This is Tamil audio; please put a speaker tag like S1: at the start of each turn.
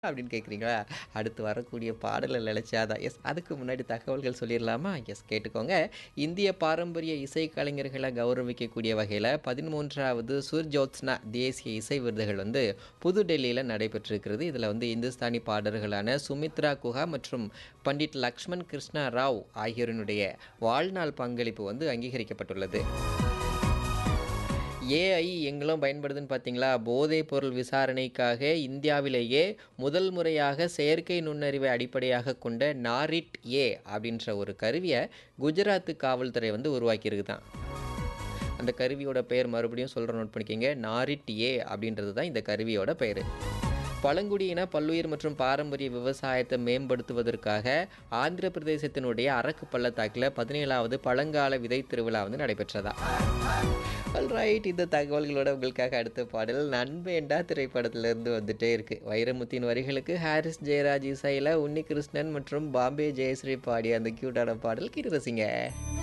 S1: அப்படின்னு கேட்குறீங்களா? அடுத்து வரக்கூடிய பாடல நினைச்சாதான். எஸ் அதுக்கு முன்னாடி தகவல்கள் சொல்லிரலாமா? எஸ் கேட்டுக்கோங்க. இந்திய பாரம்பரிய இசை கலைஞர்கள கௌரவிக்கக்கூடிய வகையில 13வது சுர்ஜோத்ஸ்னா தேசிய இசை விருதுகள் வந்து புது டெல்லியில நடைபெற்றிருக்கிறது. இதில வந்து இந்துஸ்தானி பாடகர்களான சுமித்ரா குஹா மற்றும் பண்டிட் லக்ஷ்மண் கிருஷ்ணா ராவ் ஆகியோரினுடைய வாழ்நாள் பங்களிப்பு வந்து அங்கீகரிக்கப்பட்டுள்ளது. ஏஐ எங்கெல்லாம் பயன்படுதுன்னு பார்த்தீங்களா? போதைப் பொருள் விசாரணைக்காக இந்தியாவிலேயே முதல் முறையாக செயற்கை நுண்ணறிவை அடிப்படையாகக் கொண்ட நாரிட் ஏ அப்படின்ற ஒரு கருவிய குஜராத் காவல்துறை வந்து உருவாக்கியிருக்குதாம். அந்த கருவியோட பெயர் மறுபடியும் சொல்றேன் நோட் பண்ணிக்கங்க. நாரிட் ஏ அப்படின்றது தான் இந்த கருவியோட பெயரு. பழங்குடியின பல்லுயிர் மற்றும் பாரம்பரிய விவசாயத்தை மேம்படுத்துவதற்காக ஆந்திர பிரதேசத்தினுடைய அரக்கு பள்ளத்தாக்குல 17வது பழங்கால விதை திருவிழா வந்து நடைபெற்றதாம். ஆல்ரைட் இந்த தகவல்களோட உங்களுக்காக அடுத்த பாடல் நண்பேண்டா திரைப்படத்திலிருந்து வந்துட்டே இருக்கு. வைரமுத்துவின் வரிகளுக்கு ஹாரிஸ் ஜெயராஜ் இசையில உன்னிகிருஷ்ணன் மற்றும் பாம்பே ஜெயஸ்ரீ பாடிய அந்த கியூட்டான பாடல் கேட்டு ரசிங்க.